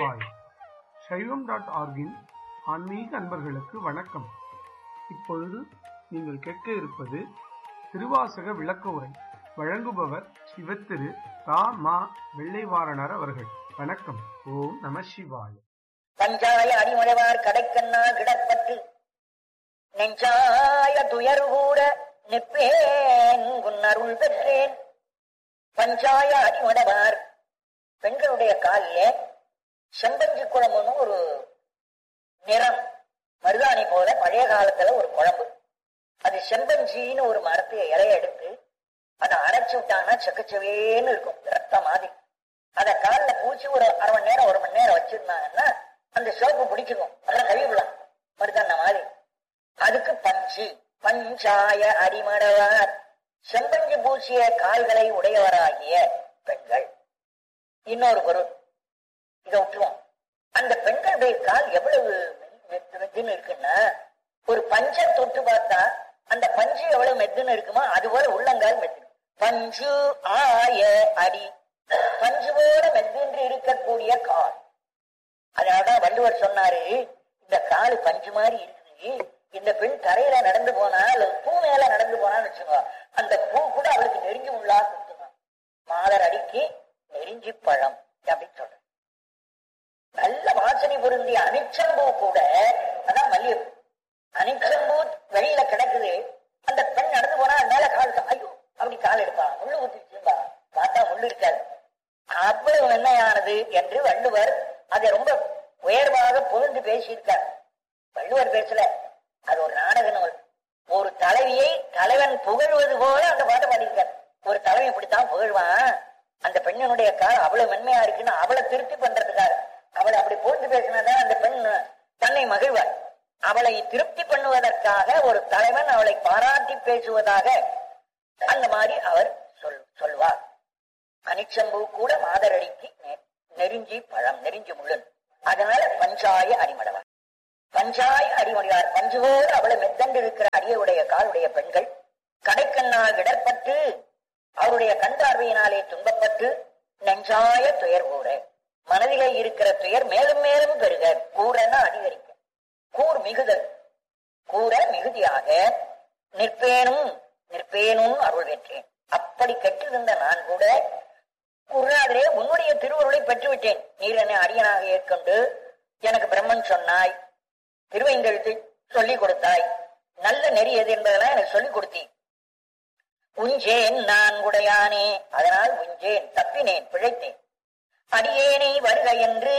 நமசிவாய் சைவம் டாட் ஆர்கின் ஆன்மீக அன்பர்களுக்கு வணக்கம் இப்பொழுது நீங்கள் கேட்க இருப்பது திருவாசக விளக்க உரை வழங்குபவர் சிவத்திரு தா மா வெள்ளைவாரணர் அவர்கள் வணக்கம் ஓம் நம சிவாய பஞ்சாய அடிமுறைவார் கடைக்கண்ணா கிடப்பட்டு நெஞ்சாய துயர் கூற நிற்பேன் உன் அருள் பெற்றேன் பஞ்சாய அடிமுடைவார் பெண்களுடைய காலிலே செம்பஞ்சி குழம்புன்னு ஒரு நிறம் மருதாணி போல பழைய காலத்துல ஒரு குழம்பு அது செம்பஞ்சின்னு ஒரு மரத்து இலைய எடுத்து அதை அரைச்சு விட்டாங்கன்னா செக்கச்சவேன்னு இருக்கும் ரத்த மாதிரி அதை காலில் பூச்சி ஒரு அரை மணி நேரம் ஒரு மணி நேரம் வச்சிருந்தாங்கன்னா அந்த சோப்பு பிடிச்சிக்கும் அதெல்லாம் கழுவிடலாம் மருதாண்ண மாதிரி அதுக்கு பஞ்சு பஞ்சாய அடிமடவார் செம்பஞ்சு பூசிய கால்களை உடையவராகிய பெண்கள் இன்னொரு பொருள் இதை விட்டுருவோம் அந்த பெண்களுடைய கால் எவ்வளவு மெத்து மெத்துன்னு இருக்குன்னா ஒரு பஞ்சை தொட்டு பார்த்தா அந்த பஞ்சு எவ்வளவு மெத்துன்னு இருக்குமோ அது போல உள்ளங்கால் மெத்து பஞ்சு ஆய அடி பஞ்சு போல மெத்துன்று இருக்கக்கூடிய கால் அதனாலதான் வள்ளுவர் சொன்னாரு இந்த காலு பஞ்சு மாதிரி இருக்குது இந்த பெண் தரையில நடந்து போனா அல்லது பூ மேல நடந்து போனான்னு வச்சுக்கோ அந்த பூ கூட அவளுக்கு நெருங்கி உள்ளா கொடுத்துடும் மாதர் அடிக்கு நெருஞ்சி பழம் அப்படின்னு சொல்ற நல்ல வாசனை பொருந்திய அனிச்சம்பூ கூட அதான் மல்லிகைப்பூ அனிச்சம்பூ வெளியில கிடக்குது அந்த பெண் நடந்து போனா அது மேல கால் ஐயோ அப்படி கால் எடுப்பா முள்ளு ஊத்திச்சும்பா பார்த்தா முள்ளு இருக்காது அவ்வளவு மென்மையானது என்று வள்ளுவர் அதை ரொம்ப உயர்வாக புகழ்ந்து பேசியிருக்கார் வள்ளுவர் பேசல அது ஒரு நாடக நூல் ஒரு தலைவியை தலைவன் புகழ்வது போல அந்த பாட்டை பாடியிருக்கார் ஒரு தலைவன் இப்படித்தான் புகழ்வான் அந்த பெண்ணினுடைய கால் அவ்வளவு மென்மையா இருக்குன்னு அவளை திருப்தி பண்றதுக்காக அவளை அப்படி போட்டு பேசினாதான் அந்த பெண் தன்னை மகிழ்வார் அவளை திருப்தி பண்ணுவதற்காக ஒரு தலைவன் அவளை பாராட்டி பேசுவதாக அந்த மாதிரி அவர் சொல் சொல்வார் அனிச்சம்பூ கூட மாதரடிக்கு நெ- நெருஞ்சி பழம் நெருஞ்சி முள்ளன் அதனால பஞ்சாய அடிமடவார் பஞ்சாய அடிமடிவார் பஞ்சுவோடு அவளை மெத்தண்டு இருக்கிற அடியுடைய காலுடைய பெண்கள் கடைக்கண்ணால் இடர்பட்டு அவருடைய கண் பார்வையினாலே துன்பப்பட்டு நெஞ்சாய துயர் கூற மனதிலே இருக்கிற துயர் மேலும் மேலும் பெருக கூறன அதிகரிக்க கூர் மிகுதல் கூற மிகுதியாக நிற்பேனும் நிற்பேனும் அருள் பெற்றேன் அப்படி கெட்டிருந்த நான் கூட குருநாதரே உன்னுடைய திருவருளை பெற்றுவிட்டேன் நீர் என்னை அடியனாக ஏற்கொண்டு எனக்கு பிரம்மன் சொன்னாய் திருவைந்தெழுத்தை சொல்லிக் கொடுத்தாய் நல்ல நெறி எது என்பதெல்லாம் எனக்கு சொல்லிக் கொடுத்தீ உஞ்சேன் நான் உடையானே அதனால் உஞ்சேன் தப்பினேன் பிழைத்தேன் அடியேனை வருக என்று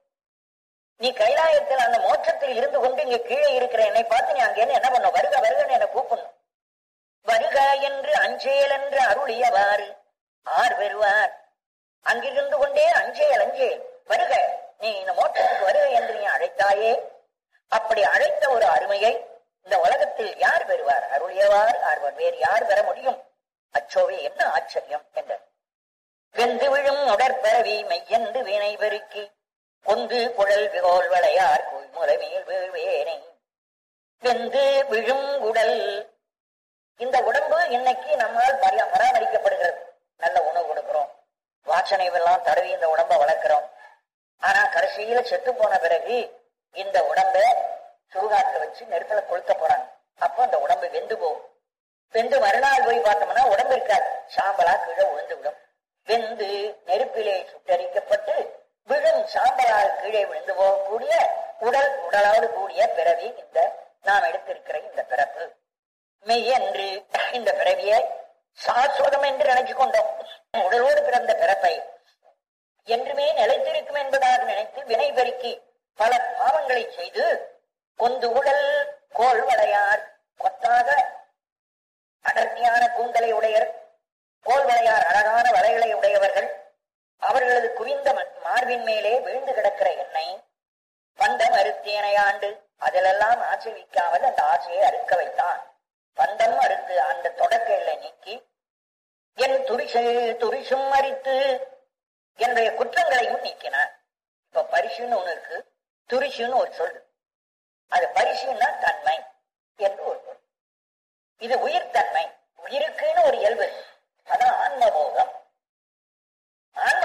நீ கைலாயத்தில் அந்த மோட்சத்தில் இருந்து கொண்டு இங்க கீழே இருக்கிற என்னை பார்த்து நீ அங்கேன்னு என்ன பண்ண வருக வருகன்னு என்ன கூப்பிடணும் வருக என்று அஞ்சேல் என்று அருளியவாறு ஆர் பெறுவார் அங்கிருந்து கொண்டே அஞ்சேல் அஞ்சேல் வருக நீ இந்த மோட்சத்துக்கு வருக என்று நீ அழைத்தாயே அப்படி அழைத்த ஒரு அருமையை இந்த உலகத்தில் யார் பெறுவார் அருளியவார் ஆர்வர் வேறு யார் பெற முடியும் அச்சோவே என்ன ஆச்சரியம் என்றார் வெந்து விழும் உடற்பரவி மெய்யென்று வினை பெருக்கி கொந்து குழல் விகோல் வளையார் குய்முறை மேல் வீழ்வேனை வெந்து விழும் உடல் இந்த உடம்பு இன்னைக்கு நம்மால் பரியா- பராமரிக்கப்படுகிறது நல்ல உணவு கொடுக்கிறோம் வாசனை எல்லாம் தடவி இந்த உடம்ப வளர்க்கிறோம் ஆனா கடைசியில செத்து போன பிறகு இந்த உடம்ப சுடுகாட்டுல வச்சு நெருப்புல கொளுத்த போறாங்க அப்போ அந்த உடம்பு வெந்து போகும் வெந்து மறுநாள் போய் பார்த்தோம்னா உடம்பு இருக்காது சாம்பலா கீழே விழுந்து விடும் வெந்து நெருப்பிலே சுட்டரிக்கப்பட்டு விழும் சாம்பலால் கீழே விழுந்து போகக்கூடிய உடல் உடலோடு கூடிய பிறவி இந்த நாம் எடுத்திருக்கிற இந்த பிறப்பு மெய் என்று இந்த பிறவியை சாஸ்வதம் என்று நினைச்சு கொண்டோம் உடலோடு பிறந்த பிறப்பை என்றுமே நிலைத்திருக்கும் என்பதாக நினைத்து வினை பெருக்கி பல பாவங்களை செய்து கொந்து உடல் கோள் வளையார் கொத்தாக அடர்த்தியான கூந்தலை உடையர் கோல் வளையார் அழகான வலைகளை உடையவர்கள் அவர்களது குவிந்த ம- மார்பின் மேலே விழுந்து கிடக்கிற எண்ணெய் பந்தம் அறுத்தேனை ஆண்டு அதிலெல்லாம் ஆசை வைக்காமல் அந்த ஆசையை அறுக்க வைத்தான் பந்தம் அறுத்து அந்த தொடக்க எல்லை நீக்கி என் துரிசு துரிசும் அரித்து என்னுடைய குற்றங்களையும் நீக்கினார் இப்ப பரிசுன்னு ஒண்ணு இருக்கு துரிசுன்னு ஒரு சொல் அது பரிசுன்னா தன்மை என்று ஒரு பொருள் இது உயிர்த்தன்மை உயிருக்குன்னு ஒரு இயல்பு இருக்கு. அதான் ஆன்மபோகம் ஆன்மா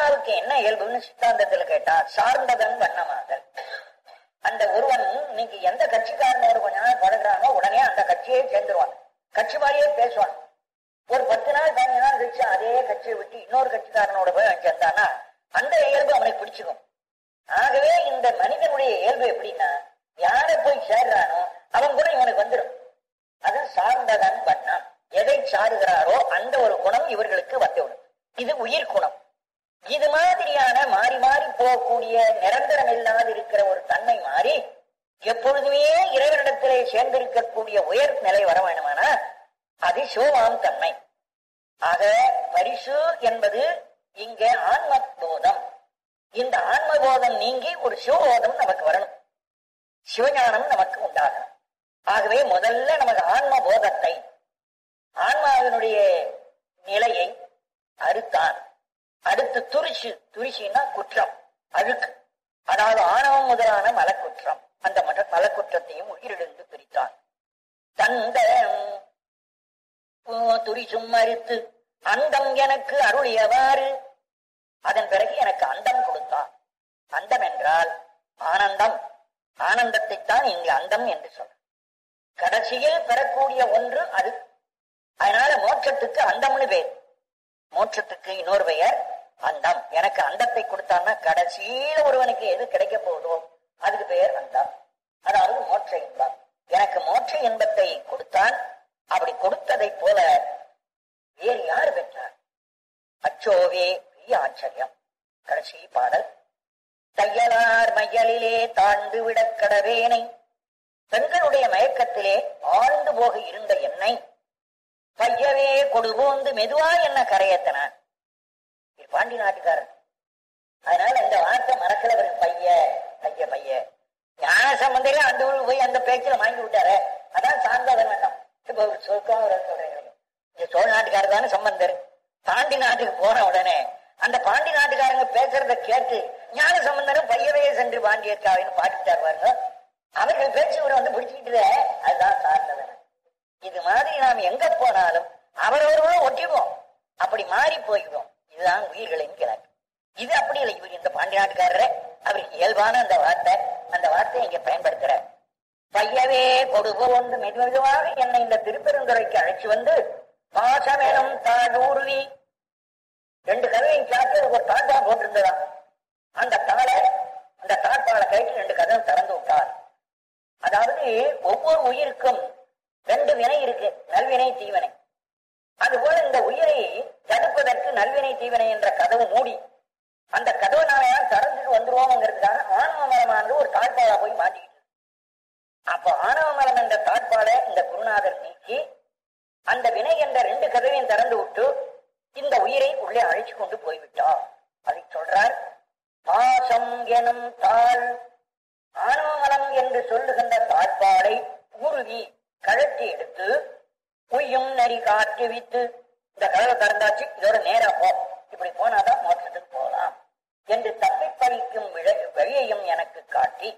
ஆன்மாவுக்கு என்ன இயல்புன்னு சித்தாந்தத்துல கேட்டா சார்ந்ததன் வண்ணமாதல் அந்த ஒருவன் இன்னைக்கு எந்த கட்சிக்காரனோட கொஞ்ச நாள் பழகுறானோ உடனே அந்த கட்சியே சேர்ந்துருவான் கட்சி மாதிரியே பேசுவான் ஒரு பத்து நாள் பதினஞ்சு நாள் கழிச்சு அதே கட்சியை விட்டு இன்னொரு கட்சிக்காரனோட போய் அவன் சேர்ந்தானா அந்த இயல்பு அவனுக்கு பிடிச்சுக்கும் ஆகவே இந்த மனிதனுடைய இயல்பு எப்படின்னா யாரை போய் சேர்றானோ அவன் கூட இவனுக்கு வந்துடும் அது சார்ந்ததன் வண்ணம் எதை சாருகிறாரோ அந்த ஒரு குணம் இவர்களுக்கு வந்துவிடும் இது உயிர் குணம் இது மாதிரியான மாறி மாறி போகக்கூடிய நிரந்தரம் இல்லாது இருக்கிற ஒரு தன்மை மாறி எப்பொழுதுமே இறைவனிடத்திலே சேர்ந்திருக்கக்கூடிய உயர் நிலை வர வேணுமானா அது சிவமாம் தன்மை ஆக பரிசு என்பது இங்கே ஆன்ம போதம் இந்த ஆன்ம போதம் நீங்கி ஒரு சிவபோதம் நமக்கு வரணும் சிவஞானம் நமக்கு உண்டாகணும் ஆகவே முதல்ல நமக்கு ஆன்ம போதத்தை ஆன்மாவினுடைய நிலையை அறுத்தான் அடுத்து துரிசு துரிசின்னா குற்றம் அழுக்கு அதாவது ஆணவம் முதலான மலக்குற்றம் அந்த மத மலக்குற்றத்தையும் உயிரிழந்து பிரித்தான் தந்த துரிசும் மறுத்து அந்தம் எனக்கு அருளியவாறு அதன் பிறகு எனக்கு அந்தம் கொடுத்தான் அந்தம் என்றால் ஆனந்தம் ஆனந்தத்தைத்தான் இங்கு அந்தம் என்று சொல்ற கடைசியில் பெறக்கூடிய ஒன்று அது அதனால மோட்சத்துக்கு அந்தம்னு பேர் மோட்சத்துக்கு இன்னொரு பெயர் அந்தம் எனக்கு அந்தத்தை கொடுத்தான்னா கடைசியில ஒருவனுக்கு எது கிடைக்க போகுதோ அதுக்கு பெயர் அந்தம் அதாவது மோட்ச இன்பம் எனக்கு மோட்ச இன்பத்தை கொடுத்தான் அப்படி கொடுத்ததை போல வேறு யார் பெற்றார் அச்சோவே பெரிய ஆச்சரியம் கடைசி பாடல் தையலார் மையலிலே தாழ்ந்து விடக் கடவேனை பெண்களுடைய மயக்கத்திலே ஆழ்ந்து போக இருந்த என்னை பையவே கொடுபோந்து மெதுவா என்ன கரையத்தனான் இது பாண்டி நாட்டுக்காரன் அதனால இந்த வார்த்தை மறக்கிறவர் பைய பைய பைய ஞான சம்பந்தரே அந்த ஊருக்கு போய் அந்த பேச்சுல வாங்கி விட்டாரு அதான் சார்ந்தவன் வேண்டாம் இப்ப ஒரு சொர்க்கம் ஒரு சொல்றேன் இந்த சோழ நாட்டுக்காரர் தானே சம்பந்தர் பாண்டி நாட்டுக்கு போன உடனே அந்த பாண்டி நாட்டுக்காரங்க பேசுறத கேட்டு ஞான சம்பந்தரும் பையவே சென்று பாண்டியர்காவின்னு பாட்டுட்டார் பாருங்க அவர்கள் பேச்சு இவரை வந்து பிடிச்சிக்கிட்டு அதுதான் சார்ந்தவன் இது மாதிரி நாம் எங்க போனாலும் அவரவர்களும் ஒட்டிடுவோம் அப்படி மாறி போய்விடும் இதுதான் உயிர்களின் கிழக்கு இது அப்படி இல்லை இவர் இந்த பாண்டி நாட்டுக்காரரே அவருக்கு இயல்பான அந்த வார்த்தை அந்த வார்த்தையை இங்க பயன்படுத்துற பையவே கொடுபோ ஒன்று மெது மெதுவாக என்னை இந்த திருப்பெருந்துறைக்கு அழைச்சு வந்து பாசமெனும் தாழூர்வி ரெண்டு கதையும் சாப்பிட்டு ஒரு தாட்டா போட்டிருந்ததா அந்த தாளை அந்த தாட்பாலை கழிச்சு ரெண்டு கதவும் திறந்து விட்டார் அதாவது ஒவ்வொரு உயிருக்கும் ரெண்டு வினை இருக்கு நல்வினை தீவினை அதுபோல இந்த உயிரை தடுப்பதற்கு நல்வினை தீவினை என்ற கதவு மூடி அந்த கதவை நாம திறந்துட்டு வந்துருவோம்ங்கிறதுக்காக ஆணவ மரமானது ஒரு தாழ்பாலா போய் மாட்டிக்கிட்டு அப்போ ஆணவ மரம் என்ற தாழ்பாலை இந்த குருநாதர் நீக்கி அந்த வினை என்ற ரெண்டு கதவையும் திறந்து விட்டு இந்த உயிரை உள்ளே அழைச்சு கொண்டு போய்விட்டார் அதை சொல்றார் பாசம் எனும் தாள் ஆணவமலம் என்று சொல்லுகின்ற தாழ்பாலை உருவி கழட்டி எடுத்து உய்யும் நரி காற்று வித்து இந்த கதவை திறந்தாச்சு இதோட நேரா போ இப்படி போனாதான் மோட்சத்துக்கு போகலாம் என்று தப்பி பறிக்கும் வழியையும் எனக்கு காட்டி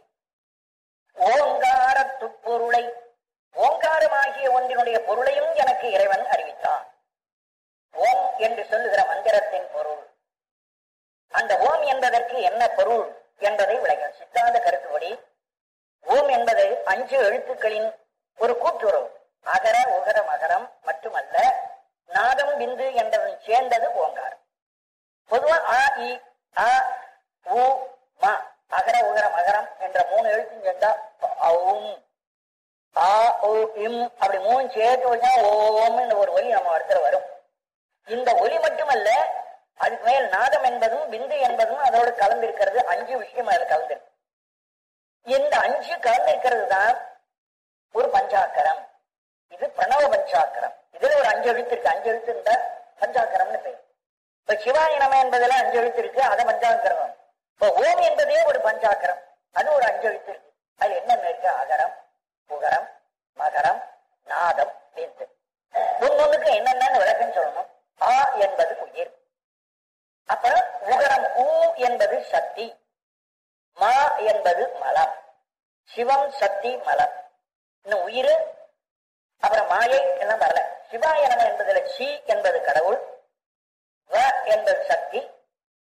ஓங்கார துப்பொருளை ஓங்காரமாகிய ஒன்றினுடைய பொருளையும் எனக்கு இறைவன் அறிவித்தான் ஓம் என்று சொல்லுகிற மந்திரத்தின் பொருள் அந்த ஓம் என்பதற்கு என்ன பொருள் என்பதை விளக்கும் சித்தாந்த கருத்துப்படி ஓம் என்பது அஞ்சு எழுத்துக்களின் ஒரு கூட்டுறவு அகர உகர மகரம் மட்டுமல்ல நாதம் பிந்து என்பதன் சேர்ந்தது ஓங்காரம் பொதுவா ஆ இ அ உ ம அகர உகர மகரம் என்ற மூணு எழுத்தும் சேர்ந்தா அவும் ஆ ஓ இம் அப்படி மூணு சேர்த்து வச்சா ஓம்னு ஒரு ஒலி நம்ம இடத்துல வரும் இந்த ஒலி மட்டுமல்ல அதுக்கு மேல் நாதம் என்பதும் பிந்து என்பதும் அதோடு கலந்திருக்கிறது அஞ்சு விஷயம் அதில் கலந்திருக்கு இந்த அஞ்சு கலந்திருக்கிறது தான் ஒரு பஞ்சாக்கரம் இது பிரணவ பஞ்சாக்கரம் இதுல ஒரு அஞ்சு எழுத்து இருக்கு அஞ்சு எழுத்து இருந்தா பஞ்சாக்கரம்னு பேர் இப்ப சிவாய நம என்பதுல அஞ்சு எழுத்து இருக்கு அதை பஞ்சாக்கரம் இப்ப ஓம் என்பதே ஒரு பஞ்சாக்கரம் அது ஒரு அஞ்சு எழுத்து இருக்கு அது என்னென்ன இருக்கு அகரம் புகரம் மகரம் நாதம் பிந்து ஒன்னொன்னுக்கு என்னென்னு விளக்கம் சொல்லணும் ஆ என்பது உயிர் அப்புறம் உகரம் ஊ என்பது சக்தி மா என்பது மலம் சிவம் சக்தி மலம் இன்னும் உயிர் அப்புறம் மாயை எல்லாம் வரல சிவாயனம் என்பதுல சி என்பது கடவுள் வ என்பது சக்தி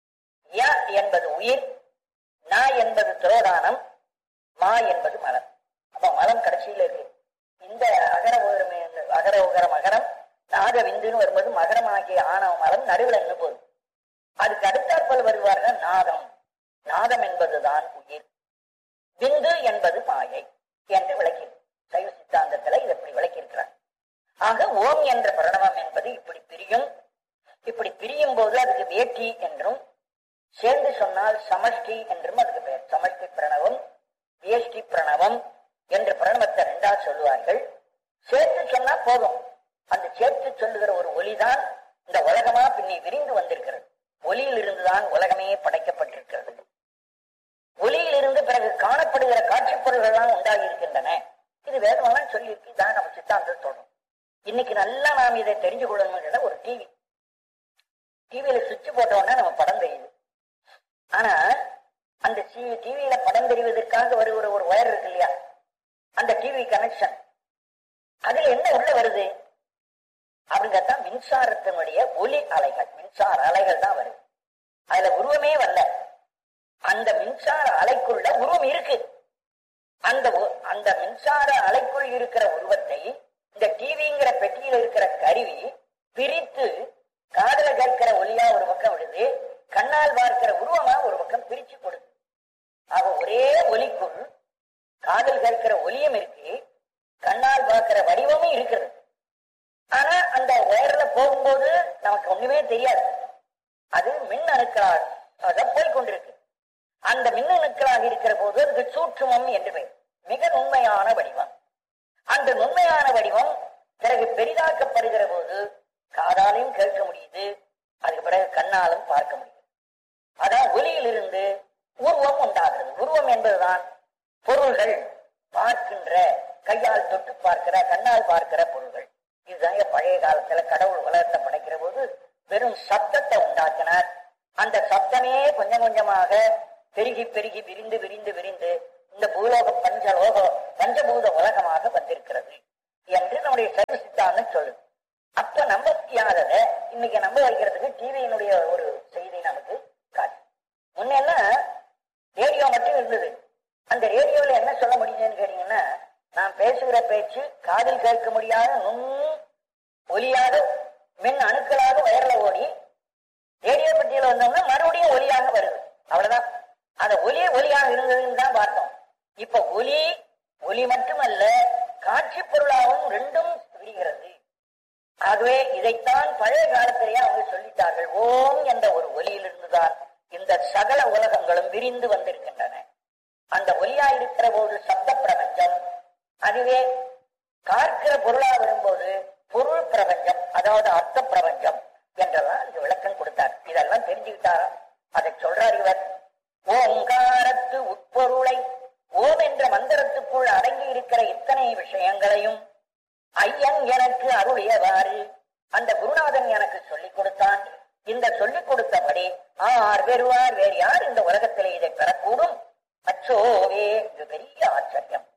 ய என்பது உயிர் ந என்பது துரோதானம் மா என்பது மலம் அப்ப மலம் கடைசியில இருக்கு இந்த அகர உகரம் அகர உகர மகரம் நாக விந்துன்னு வரும்போது மகரமாகிய ஆணவ மலம் நடுவில் நின்று போகுது அதுக்கு அடுத்தாற்பல் வருவார்கள் நாதம் நாதம் என்பதுதான் உயிர் விந்து என்பது மாயை என்று விளக்கி சைவ சித்தாந்தத்துல இது இப்படி விளக்கியிருக்கிறார் ஆக ஓம் என்ற பிரணவம் என்பது இப்படி பிரியும் இப்படி பிரியும் போது அதுக்கு வேட்டி என்றும் சேர்ந்து சொன்னால் சமஷ்டி என்றும் அதுக்கு பெயர் சமஷ்டி பிரணவம் வியஷ்டி பிரணவம் என்ற பிரணவத்தை ரெண்டா சொல்லுவார்கள் சேர்த்து சொன்னா போதும் அந்த சேர்த்து சொல்லுகிற ஒரு ஒலிதான் இந்த உலகமா பின்னி விரிந்து வந்திருக்கிறது ஒலியில் இருந்துதான் உலகமே படைக்கப்பட்டிருக்கிறது ஒலியில் இருந்து பிறகு காணப்படுகிற காட்சிப் பொருள்கள்லாம் உண்டாகி இருக்கின்றன இது வேதமெல்லாம் சொல்லியிருக்கு இதான் நம்ம சித்தாந்தம் சொல்றோம் இன்னைக்கு நல்லா நாம் இதை தெரிஞ்சு கொள்ளணும்னு ஒரு டிவி டிவியில சுவிட்ச் போட்ட உடனே நம்ம படம் தெரியுது ஆனா அந்த டிவியில படம் தெரிவதற்காக வருகிற ஒரு ஒயர் இருக்கு இல்லையா அந்த டிவி கனெக்ஷன் அதுல என்ன உள்ள வருது அப்படிங்கிறதா மின்சாரத்தினுடைய ஒலி அலைகள் மின்சார அலைகள் தான் வருது அதுல உருவமே வரல அந்த மின்சார அலைக்குள்ள உருவம் இருக்கு அந்த ஒ- அந்த மின்சார அலைக்குள் இருக்கிற உருவத்தை இந்த டிவிங்கிற பெட்டியில இருக்கிற கருவி பிரித்து காதல கேட்கிற ஒலியா ஒரு பக்கம் விடுது கண்ணால் பார்க்கிற உருவமா ஒரு பக்கம் பிரிச்சு கொடுது ஆக ஒரே ஒலிக்குள் காதல் கேட்கிற ஒலியும் இருக்கு கண்ணால் பார்க்கிற வடிவமும் இருக்கிறது ஆனா அந்த ஒயர்ல போகும்போது நமக்கு ஒண்ணுமே தெரியாது அது மின் அணுக்களாக போய் கொண்டிருக்கு அந்த மின் அணுக்களாக இருக்கிற போது அதுக்கு சூட்சுமம் என்று பெயர் மிக நுண்மையான வடிவம் அந்த நுண்மையான வடிவம் பிறகு பெரிதாக்கப்படுகிற போது காதாலையும் கேட்க முடியுது அதுக்கு பிறகு கண்ணாலும் பார்க்க முடியுது அதான் ஒலியிலிருந்து உருவம் உண்டாகிறது உருவம் என்பதுதான் பொருள்கள் பார்க்கின்ற கையால் தொட்டு பார்க்கிற கண்ணால் பார்க்கிற பொருள்கள் இதுதான் பழைய காலத்துல கடவுள் உலகத்தை படைக்கிற போது வெறும் சப்தத்தை உண்டாக்கினார் அந்த சப்தமே கொஞ்சம் கொஞ்சமாக பெருகி பெருகி விரிந்து விரிந்து விரிந்து இந்த பூலோக பஞ்சலோக பஞ்சபூத உலகமாக வந்திருக்கிறது என்று நம்முடைய சைவ சித்தாந்தம் சொல்லுது அப்ப நம்ப முடியாதத இன்னைக்கு நம்ப வைக்கிறதுக்கு டிவியினுடைய ஒரு செய்தி நமக்கு காட்டு முன்னெல்லாம் ரேடியோ மட்டும் இருந்தது அந்த ரேடியோல என்ன சொல்ல முடியுதுன்னு கேட்டீங்கன்னா நான் பேசுகிற பேச்சு காதில் கேட்க முடியாத நுண் ஒலியாக மின் அணுக்களாக வயர்ல ஓடி ரேடியோ பெட்டியில வந்தோம்னா மறுபடியும் ஒலியாக வருது அவ்வளவுதான் அந்த ஒலி ஒலியாக இருந்ததுன்னு தான் பார்த்தோம் இப்ப ஒலி ஒலி மட்டுமல்ல காட்சி பொருளாகவும் ரெண்டும் விரிகிறது ஆகவே இதைத்தான் பழைய காலத்திலேயே அவங்க சொல்லிட்டார்கள் ஓம் என்ற ஒரு ஒலியிலிருந்துதான் இந்த சகல உலகங்களும் விரிந்து வந்திருக்கின்றன அந்த ஒலியா இருக்கிற போது சப்த பிரபஞ்சம் அதுவே பார்க்கிற பொருளா வரும்போது பொருள் பிரபஞ்சம் அதாவது அர்த்த பிரபஞ்சம் என்றெல்லாம் இது விளக்கம் கொடுத்தார் இதெல்லாம் தெரிஞ்சுக்கிட்டாரா அதை சொல்றார் இவர் ஓங்காரத்து உட்பொருளை ஓம் என்ற மந்திரத்துக்குள் அடங்கி இருக்கிற இத்தனை விஷயங்களையும் ஐயன் எனக்கு அருளியவாறு அந்த குருநாதன் எனக்கு சொல்லிக் கொடுத்தான் இந்த சொல்லிக் கொடுத்தபடி ஆர் பெறுவார் வேறு யார் இந்த உலகத்திலே இதை பெறக்கூடும் அச்சோவே இது பெரிய ஆச்சரியம்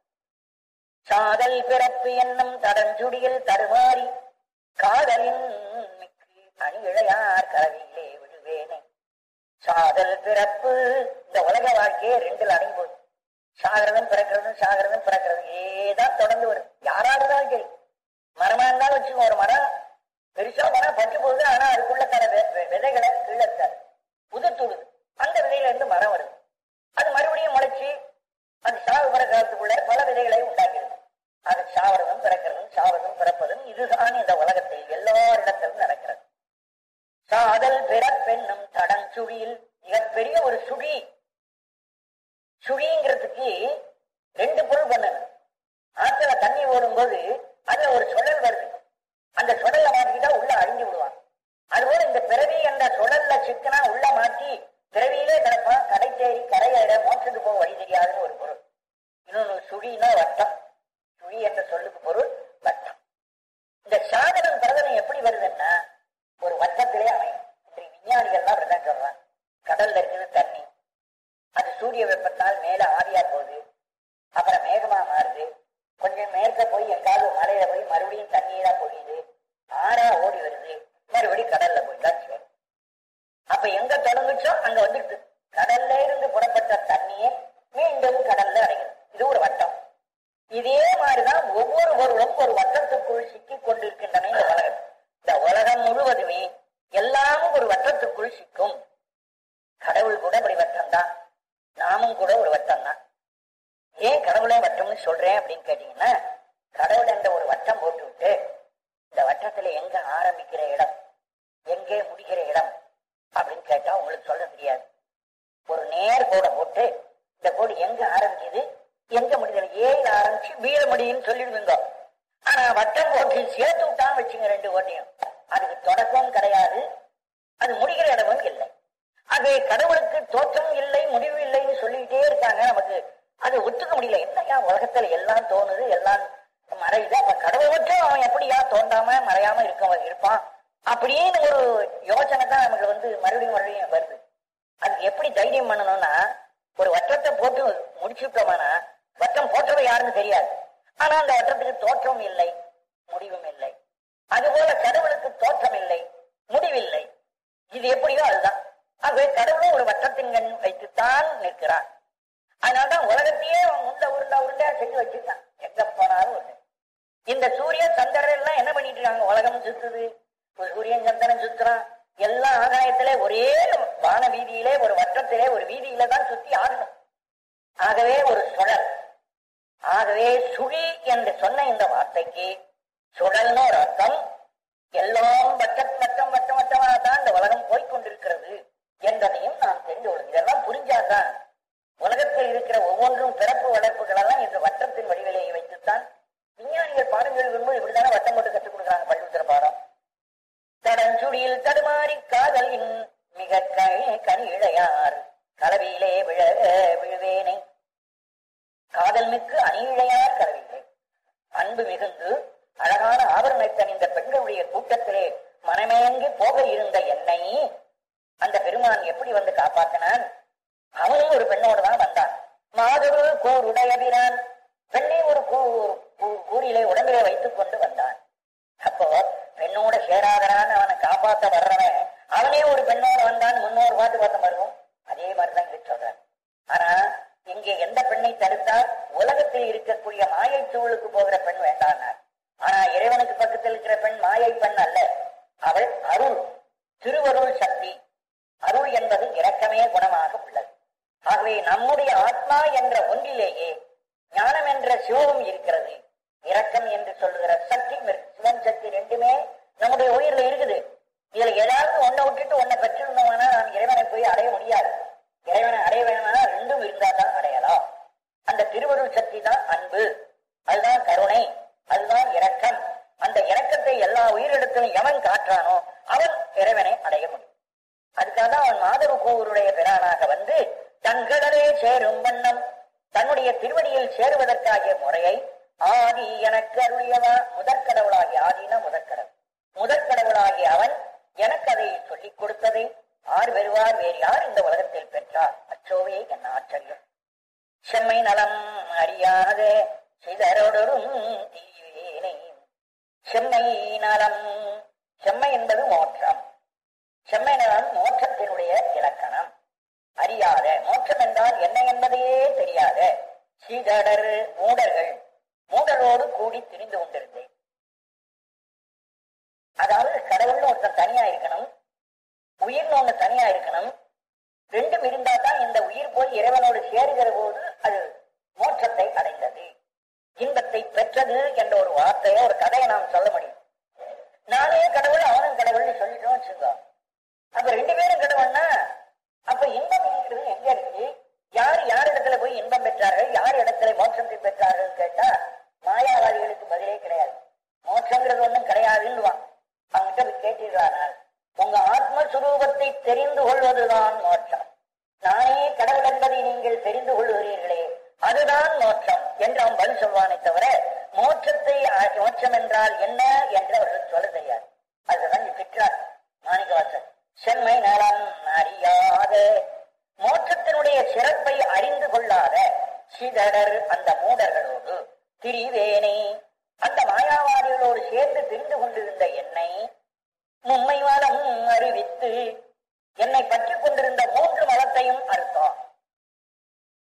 சாதல் பிறப்பு என்னும் தடஞ்சுடியில் தருமாறி காதலின் மிக்கு அணி இழையார் கலவியிலே விழுவேனே சாதல் பிறப்பு இந்த உலக வாழ்க்கையே ரெண்டுல அடங்கி போகுது சாகிறதும் பிறக்கிறதும் சாகிறதும் பிறக்கிறதும் ஏதான் தொடர்ந்து வரும் யாரா இருந்தாலும் சரி மரமா இருந்தாலும் வச்சுக்கோ ஒரு மரம் பெருசா மரம் பட்டு போகுது ஆனா அதுக்குள்ள தர வெ- வெ- விதைகளை கீழே இருக்காது உதிர்த்துடுது அந்த விதையில இருந்து மரம் வருது அது மறுபடியும் முளைச்சு அது சாவு பிற காலத்துக்குள்ள பல விதைகளை உண்டாக்கிடுது அது சாவறதும் பிறக்கிறதும் சாவதும் பிறப்பதும் இதுதான் இந்த உலகத்தில் எல்லாரிடத்திலும் நடக்கிறது சாதல் பிறப்பென்னும் தடஞ்சுழியில் மிகப்பெரிய ஒரு சுழி சுழிங்கிறதுக்கு ரெண்டு பொருள் பண்ணணும் ஆத்துல தண்ணி ஓடும்போது அதுல ஒரு சுழல் வருது அந்த சுழல்ல மாட்டிக்கிட்டா உள்ள அழிஞ்சு விடுவான் அதுபோல இந்த பிறவி என்ற சுழல்ல சிக்கனா உள்ள மாட்டி பிறவியிலே கிடப்பான் கடை தேடி கரையிட மோட்சத்துக்கு போக வழி தெரியாதுன்னு ஒரு பொருள் இன்னொன்னு சுழினா வட்டம் சுழி என்ற சொல்லுக்கு பொருள் வட்டம் இந்த சாதனம் பிரதனம் எப்படி வருதுன்னா ஒரு வட்டத்திலே அமையும் இன்றைக்கு விஞ்ஞானிகள்லாம் அப்படிதான் சொல்றான் கடல்ல இருக்குது தண்ணி அது சூரிய வெப்பத்தால் மேல ஆவியா போகுது அப்புறம் மேகமா மாறுது கொஞ்சம் மேற்க போய் எங்காவது மலையில போய் மறுபடியும் தண்ணீரா பொழியுது ஆறா ஓடி வருது மறுபடியும் கடல்ல போய் தான் சேரும் அப்ப எங்க தொடங்குச்சோ அங்க வந்துடுது கடல்ல இருந்து புறப்பட்ட தண்ணியே மீண்டும் கடல்ல அடைகிறது இது ஒரு வட்டம் இதே மாதிரிதான் ஒவ்வொரு பொருளும் ஒரு வட்டத்துக்குள் சிக்கிக் கொண்டிருக்கின்றன இந்த உலகம் இந்த உலகம் முழுவதுமே எல்லாமும் ஒரு வட்டத்துக்குள் சிக்கும் கடவுள் கூட அப்படி வட்டம் தான் நாமும் கூட ஒரு வட்டம் தான் ஏன் கடவுளே வட்டம்னு சொல்றேன் அப்படின்னு கேட்டீங்கன்னா கடவுள் என்ற ஒரு வட்டம் போட்டு விட்டு இந்த வட்டத்துல எங்க ஆரம்பிக்கிற இடம் எங்கே முடிகிற இடம் அப்படின்னு கேட்டா உங்களுக்கு சொல்ல தெரியாது ஒரு நேர் கோடை போட்டு இந்த கோடு எங்க ஆரம்பிக்குது எங்க முடியுது ஏல ஆரம்பிச்சு வீர முடியும்னு சொல்லிடுவீங்க ஆனா வட்டம் போட்டு சேர்த்து விட்டான்னு வச்சுங்க ரெண்டு கோட்டையும் அதுக்கு தொடக்கம் கிடையாது அது முடிகிற இடமும் இல்லை அது கடவுளுக்கு தோற்றம் இல்லை முடிவு இல்லைன்னு சொல்லிக்கிட்டே இருக்காங்க நமக்கு அது ஒத்துக்க முடியல என்னையா உலகத்துல எல்லாம் தோணுது எல்லாம் மறையுது அப்ப கடவுள் மட்டும் அவன் எப்படியா தோண்டாம மறையாம இருக்க இருப்பான் அப்படின்னு ஒரு யோசனை தான் நமக்கு வந்து மறுபடியும் மறுபடியும் வருது அது எப்படி தைரியம் பண்ணணும்னா ஒரு வட்டத்தை போட்டு முடிச்சுட்டோம்னா வட்டம் போட்டது யாருன்னு தெரியாது ஆனா அந்த வட்டத்துக்கு தோற்றம் இல்லை முடிவும் இல்லை அதுபோல கடவுளுக்கு தோற்றம் இல்லை முடிவில்லை இது எப்படியோ அதுதான் ஆகவே கடவுளும் ஒரு வட்டத்தின் கண் வைத்துத்தான் நிற்கிறான் அதனாலதான் உலகத்தையே அவன் உருண்டை உருண்டை உருண்டையா செஞ்சு வச்சிருக்கான் எங்க போனாலும் ஒண்ணு இந்த சூரியன் சந்திரன் எல்லாம் என்ன பண்ணிட்டு இருக்காங்க உலகம் சுத்துது ஒரு சூரியன் சந்திரன் சுத்துறான் எல்லா ஆகாயத்திலே ஒரே வான வீதியிலே ஒரு வட்டத்திலே ஒரு வீதியில தான் சுத்தி ஆடணும் ஆகவே ஒரு சுழல் ஆகவே சுழி என்று சொன்ன இந்த வார்த்தைக்கு சுழல்னு ஒரு அர்த்தம் எல்லாம் வட்டம் வட்டம் வட்டம் வட்டமாக தான் இந்த உலகம் போய்கொண்டிருக்கிறது என்பதையும் நாம் தெரிந்து கொள்ளும் இதெல்லாம் புரிஞ்சாதான் உலகத்தில் இருக்கிற ஒவ்வொன்றும் பிறப்பு வளர்ப்புகள் எல்லாம் இந்த வட்டத்தின் வடிவிலேயே வைத்துத்தான் விஞ்ஞானிகள் பாடங்கள் வரும்போது இப்படித்தானே வட்டம் போட்டு கற்றுக் கொடுக்குறாங்க பள்ளிக்கூட பாடம் தடஞ்சுடியில் தடுமாறி காதலின் மிக கனி கனி இழையார் கலவியிலே விழ விழுவேனை காதல் மிக்கு அணி இழையார் கலவியிலே அன்பு மிகுந்து அழகான ஆபரணத்தை அணிந்த பெண்களுடைய கூட்டத்திலே மனமேங்கி போக இருந்த என்னை அந்த பெருமான் எப்படி வந்து காப்பாத்தினான் அவனும் ஒரு பெண்ணோடு தான் வந்தான் மாதொரு கூருடையவிரான் பெண்ணை ஒரு கூறிலே உடம்பிலே வைத்துக் கொண்டு வந்தான் அப்போ பெண்ணோட சேராதரான்னு அவனை காப்பாத்த வர்றவன் அவனே ஒரு பெண்ணோட வந்தான் முன்னோரு பாட்டு பார்த்த வருவோம் அதே மாதிரிதான் இங்க சொல்றான் ஆனா இங்கே எந்த பெண்ணை தடுத்தால் உலகத்தில் இருக்கக்கூடிய மாயை சூழலுக்கு போகிற பெண் வேண்டானார் ஆனா இறைவனுக்கு பக்கத்தில் இருக்கிற பெண் மாயை பெண் அல்ல அவள் அருள் திருவருள் சக்தி அருள் என்பது இரக்கமே குணமாக உள்ளது ஆகவே நம்முடைய ஆத்மா என்ற ஒன்றிலேயே ஞானம் என்ற சிவம் இருக்கிறது இரக்கம் என்று சொல்லுகிற சக்தி சிவன் சக்தி ரெண்டுமே நம்முடைய உயிர்ல இருக்குது இதுல ஏதாவது ஒன்னை விட்டுட்டு ஒன்னை பெற்றிருந்தோம்னா நாம் இறைவனை போய் அடைய முடியாது இறைவனை அடைய வேணும்னா ரெண்டும் இருந்தா தான் அடையலாம் அந்த திருவருள் சக்தி தான் அன்பு அதுதான் கருணை அதுதான் இரக்கம் அந்த இரக்கத்தை எல்லா உயிரிடத்திலும் எவன் காட்டுறானோ அவன் இறைவனை அடைய முடியும் அதுக்காக தான் அவன் மாதவ கூருடைய பிரானாக வந்து தங்களே சேரும் வண்ணம் தன்னுடைய திருவடியில் சேருவதற்காகிய முறையை ஆதி எனக்கு அருளியவா முதற்கடவுளாகிய ஆதினா முதற்கடவுள் முதற்கடவுளாகிய அவன் எனக்கு அதை சொல்லிக் கொடுத்ததை ஆர் பெறுவார் வேறு யார் இந்த உலகத்தில் பெற்றார் அச்சோவே என்ன ஆச்சரியம் செம்மை நலம் அறியாத சிதறொடரும் தீவேனை செம்மை நலம் செம்மை என்பது மோட்சம் செம்மை நலம் மோட்சத்தினுடைய இலக்கணம் அறியாத மோட்சம் என்றால் என்ன என்பதையே தெரியாத சீதடர் மூடர்கள் மூடரோடு கூடி திரிந்து கொண்டிருந்தேன் அதாவது கடவுள்னு ஒருத்தன் தனியா இருக்கணும் உயிர்னு ஒண்ணு தனியா இருக்கணும் ரெண்டும் இருந்தா தான் இந்த உயிர் போய் இறைவனோடு சேருகிற போது அது மோட்சத்தை அடைந்தது இன்பத்தை பெற்றது என்ற ஒரு வார்த்தையை ஒரு கதையை நாம் சொல்ல முடியும் நானே கடவுள் அவனும் கடவுள்னு சொல்லிட்டோம் வச்சுக்கோ அப்ப ரெண்டு பேரும் கடவுள்னா அப்ப இன்பம் என்கிறது எங்க இருக்கு யார் யார் இடத்துல போய் இன்பம் பெற்றார்கள் யார் இடத்துல மோட்சத்தை பெற்றார்கள் கேட்டா மாயாவாதிகளுக்கு பதிலே கிடையாது மோட்சங்கிறது ஒண்ணும் கிடையாதுன்னுவான் அவங்ககிட்ட போய் கேட்டீர்களானால் உங்க ஆத்மஸ்வரூபத்தை தெரிந்து கொள்வதுதான் மோட்சம் நானே கடவுள் என்பதை நீங்கள் தெரிந்து கொள்கிறீர்களே அதுதான் மோட்சம் என்று அவன் பதில் சொல்வானே தவிர மோட்சத்தை மோட்சம் என்றால் என்ன என்று அவர்கள் சொல்ல தெரியாது அதுதான் திட்டார் மாணிக்கவாசன் செம்மை நலம் அறியாத மோட்சத்தினுடைய சிறப்பை அறிந்து கொள்ளாத சிதடர் அந்த மூடர்களோடு திரிவேனே அந்த மாயாவாதிகளோடு சேர்ந்து தெரிந்து கொண்டிருந்த என்னை மும்மை வளம் அறிவித்து என்னை பற்றி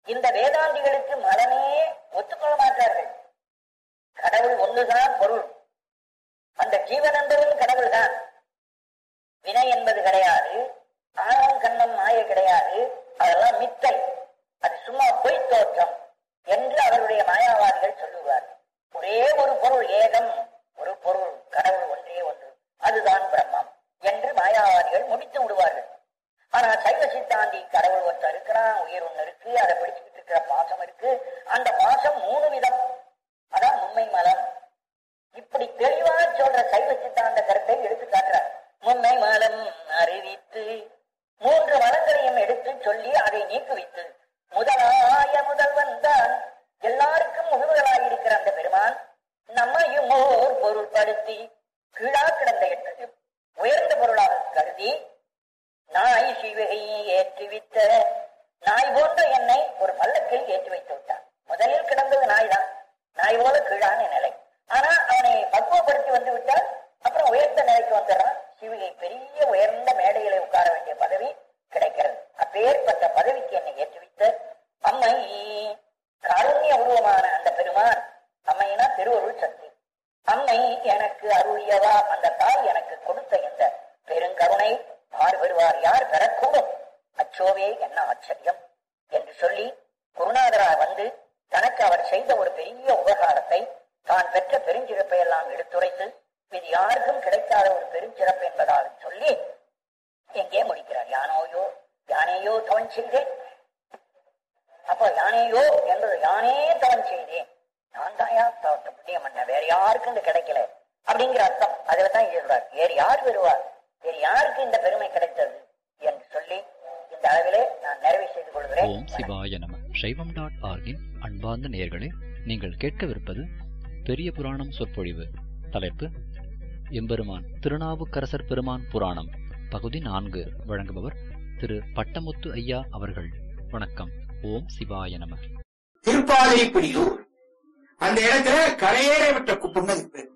இந்த வேதாந்திகளுக்கு மனமே ஒத்துக்கொள்ள மாட்டார்கள் கடவுள் ஒன்றுதான் பொருள் அந்த ஜீவன் என்பதும் கடவுள் தான் வினை என்பது கிடையாது ஆணவம் கண்ணம் மாய கிடையாது அதெல்லாம் மித்தை அது சும்மா பொய் தோற்றம் என்று அவருடைய மாயாவாதிகள் சொல்லுவார் ஒரே ஒரு பொருள் ஏகம் ஒரு பொருள் கடவுள் ஒன்றே ஒன்று அதுதான் பிரம்மம் என்று மாயாவாதிகள் முடித்து விடுவார்கள் ஆனா சைவ சித்தாந்தி கடவுள் ஒருத்தர் இருக்கிறான் உயிர் ஒண்ணு இருக்கு அதை பிடிச்சுக்கிட்டு இருக்கிற பாசம் இருக்கு அந்த பாசம் மூணு விதம் அதான் உண்மை மலம் இப்படி தெளிவா சொல்ற சைவ சித்தாந்த கருத்தை எடுத்து காட்டுறார் முன்னை மலம் அறிவித்து மூன்று மலங்களையும் எடுத்து சொல்லி அதை நீக்குவித்து முதலாய முதல்வன் தான் எல்லாருக்கும் முழுவதாயிருக்கிற அந்த பெருமான் நம்மையும் ஓர் பொருள்படுத்தி கீழா கிடந்த எட்டையும் உயர்ந்த பொருளாக கருதி நாய் சிவகையை ஏற்றுவித்த நாய் போன்ற என்னை ஒரு பல்லக்கில் ஏற்றி வைத்து விட்டான் முதலில் கிடந்தது நாய் தான் நாய் போல கீழான நிலை ஆனா அவனை பக்குவப்படுத்தி வந்து விட்டால் அப்புறம் உயர்ந்த நிலைக்கு வந்துடுறான் சிவிகை பெரிய உயர்ந்த மேடையில உட்கார வேண்டிய பதவி கிடைக்கிறது அப்பேற்பட்ட பதவிக்கு என்னை ஏற்றுவித்த அம்மை காருண்ய உருவமான அந்த பெருமான் அம்மையினா திருவருள் சக்தி அம்மை எனக்கு அருளியவா அந்த தாய் எனக்கு கொடுத்த இந்த பெருங்கருணை பார் பெறுவார் யார் பெறக்கூடும் அச்சோவே என்ன ஆச்சரியம் என்று சொல்லி குருநாதரா வந்து தனக்கு அவர் செய்த ஒரு பெரிய உபகாரத்தை தான் பெற்ற பெருஞ்சிறப்பை எல்லாம் எடுத்துரைத்து இது யாருக்கும் கிடைக்காத ஒரு பெருஞ்சிறப்பு என்பதாக சொல்லி எங்கே முடிக்கிறார் யானோயோ யானையோ தவன் செய்தேன் அப்போ யானையோ என்பது யானே தவன் செய்தேன் நான் தான் யார் தவத்த புண்ணியம் பண்ண வேற யாருக்கும் இது கிடைக்கல அப்படிங்கிற அர்த்தம் அதுல தான் சொல்றார் வேறு யார் வருவார் வேறு யாருக்கு இந்த பெருமை கிடைத்தது என்று சொல்லி இந்த அளவிலே நான் நிறைவு செய்து கொள்கிறேன் ஓம் சிவாய நம சைவம் டாட் ஆர்கின் அன்பார்ந்த நேயர்களே நீங்கள் கேட்கவிருப்பது பெரிய புராணம் சொற்பொழிவு தலைப்பு எம்பெருமான் திருநாவுக்கரசர் பெருமான் புராணம் பகுதி நான்கு வழங்குபவர் திரு பட்டமுத்து ஐயா அவர்கள் வணக்கம் ஓம் சிவாய நம திருப்பாதிரிப்பிடியூர் அந்த இடத்துல கரையேற விட்ட குப்பங்கள் இருக்கு